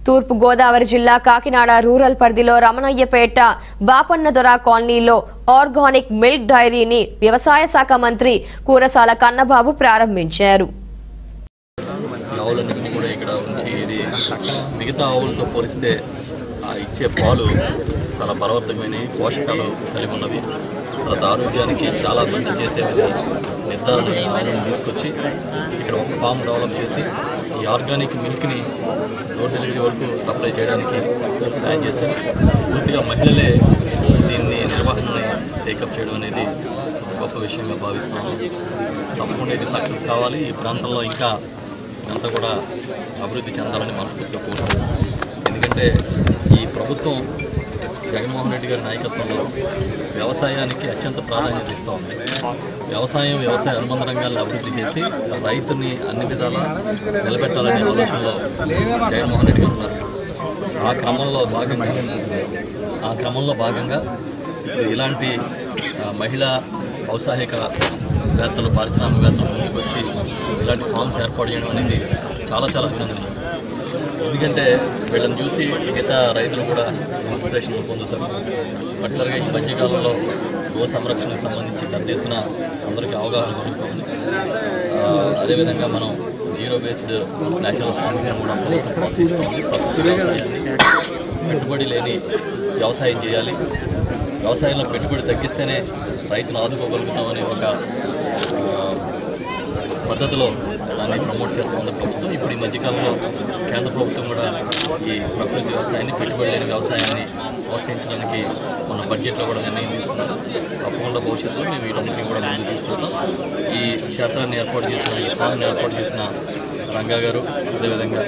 తూర్పు గోదావరి జిల్లా కాకినాడ రూరల్ పరిధిలో రమణయ్యపేట బాపన్నదొర కాలనీలో ఆర్గానిక్ మిల్క్ డైరీని వ్యవసాయ శాఖ మంత్రి కూరసాల కన్నబాబు ప్రారంభించారు ఈ ఆవులన్నింటినీ కూడా ఇక్కడ ఉంచి ఇది మిగతా ఆవులతో పోలిస్తే ఆ ఇచ్చే పాలు చాలా బలవర్ధకమైన పోషకాలు కలిగి ఉన్నవి తర్వాత ఆరోగ్యానికి చాలా మంచి చేసేవి నిర్ధారణ ఈ ఆవులను తీసుకొచ్చి ఇక్కడ ఒక ఫామ్ డెవలప్ చేసి ఈ ఆర్గానిక్ మిల్క్ని డోర్ డెలివరీ వరకు సప్లై చేయడానికి ప్లాన్ చేశాం పూర్తిగా మహిళలే దీన్ని నిర్వహణని టేకప్ చేయడం అనేది గొప్ప విషయంగా భావిస్తున్నాను తప్పకుండా ఇది సక్సెస్ కావాలి ఈ ప్రాంతంలో ఇంకా అంతా కూడా అభివృద్ధి చెందాలని మనస్ఫూర్తిగా కోరుకుంటున్నాను ఎందుకంటే ఈ ప్రభుత్వం జగన్మోహన్ రెడ్డి గారి నాయకత్వంలో వ్యవసాయానికి అత్యంత ప్రాధాన్యత ఇస్తూ ఉంది వ్యవసాయం వ్యవసాయ అనుబంధ రంగాలను అభివృద్ధి చేసి రైతుని అన్ని విధాలా నిలబెట్టాలనే ఆలోచనలో జగన్మోహన్ రెడ్డి గారు ఉన్నారు ఆ క్రమంలో భాగంగా ఆ క్రమంలో భాగంగా ఇప్పుడు ఇలాంటి ఆ, మహిళా ఔత్సాహిక వేత్తలు పారిశ్రామికవేత్తలు ముందుకు వచ్చి ఇలాంటి ఫామ్స్ ఏర్పాటు చేయడం అనేది చాలా చాలా అభినందనీయం ఎందుకంటే వీళ్ళని చూసి మిగతా రైతులు కూడా ఇన్స్పిరేషన్ పొందుతారు పర్టికులర్గా ఈ మధ్యకాలంలో గో సంరక్షణకు సంబంధించి పెద్ద ఎత్తున అందరికీ అవగాహన కలుగుతుంది ఆ, అదేవిధంగా మనం జీరో బేస్డ్ న్యాచురల్ ఫార్మింగ్ కూడా ప్రభుత్వం ప్రోత్సహిస్తుంది ప్రకృతి వ్యవసాయాన్ని పెట్టుబడి లేని వ్యవసాయం చేయాలి వ్యవసాయంలో పెట్టుబడి తగ్గిస్తేనే రైతును ఆదుకోగలుగుతామనే ఒక ఆ, పద్ధతిలో దాన్ని ప్రమోట్ చేస్తుంది ప్రభుత్వం ఇప్పుడు ఈ మధ్యకాలంలో కేంద్ర ప్రభుత్వం కూడా ఈ ప్రకృతి వ్యవసాయాన్ని పెట్టుబడి లేని వ్యవసాయాన్ని ప్రోత్సహించడానికి మన బడ్జెట్లో కూడా నిర్ణయం తీసుకున్నారు తప్పకుండా భవిష్యత్తులో మేము వీటన్నిటిని కూడా ముందుకు తీసుకెళ్తాం ఈ క్షేత్రాన్ని ఏర్పాటు చేసిన ఈ ఫామ్ని ఏర్పాటు చేసిన రంగా గారు అదేవిధంగా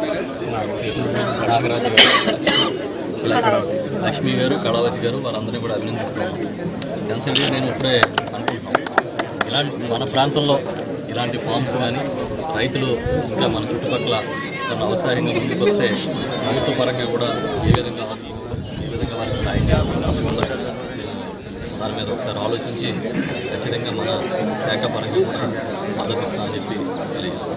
నాగరాజు గారు లక్ష్మీ గారు కళావతి గారు వాళ్ళందరినీ కూడా అభినందిస్తున్నాం జనసేన నేను ఇప్పుడే అనుకుంటున్నాం ఇలాంటి మన ప్రాంతంలో ఇలాంటి ఫామ్స్ కానీ రైతులు ఇంకా మన చుట్టుపక్కల మన వ్యవసాయంగా ముందుకు వస్తే ప్రభుత్వ పరంగా కూడా ఏ విధంగా ఏ విధంగా వారికి సాయం చేయాలి తప్పకుండా దాని మీద ఒకసారి ఆలోచించి ఖచ్చితంగా మన శాఖ పరంగా కూడా మద్దతు ఇస్తామని చెప్పి తెలియజేస్తాం